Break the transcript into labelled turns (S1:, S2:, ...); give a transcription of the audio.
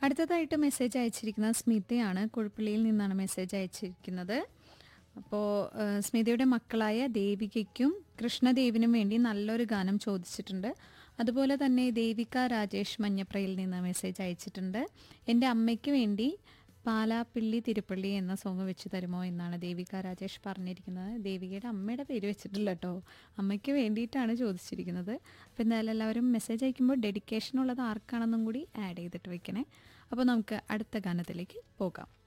S1: അടുത്തതായിട്ട് മെസ്സേജ് അയച്ചിരിക്കുന്നത് സ്മിതയാണ് കുഴപ്പള്ളിയിൽ നിന്നാണ് മെസ്സേജ് അയച്ചിരിക്കുന്നത് അപ്പോൾ സ്മിതയുടെ മക്കളായ ദേവികയ്ക്കും കൃഷ്ണദേവിനും വേണ്ടി നല്ലൊരു ഗാനം ചോദിച്ചിട്ടുണ്ട് അതുപോലെ തന്നെ ദേവിക രാജേഷ് മഞ്ഞപ്രയിൽ നിന്ന് മെസ്സേജ് അയച്ചിട്ടുണ്ട് എൻ്റെ അമ്മയ്ക്ക് വേണ്ടി പാലാപ്പിള്ളി തിരുപ്പള്ളി എന്ന സോങ് വെച്ച് തരുമോ എന്നാണ് ദേവിക രാജേഷ് പറഞ്ഞിരിക്കുന്നത് ദേവികയുടെ അമ്മയുടെ പേര് വെച്ചിട്ടില്ല കേട്ടോ അമ്മയ്ക്ക് വേണ്ടിയിട്ടാണ് ചോദിച്ചിരിക്കുന്നത് അപ്പോൾ എന്തായാലും എല്ലാവരും മെസ്സേജ് അയക്കുമ്പോൾ ഡെഡിക്കേഷൻ ഉള്ളത് ആർക്കാണെന്നും കൂടി ആഡ് ചെയ്തിട്ട് വെക്കണേ അപ്പോൾ നമുക്ക് അടുത്ത ഗാനത്തിലേക്ക് പോകാം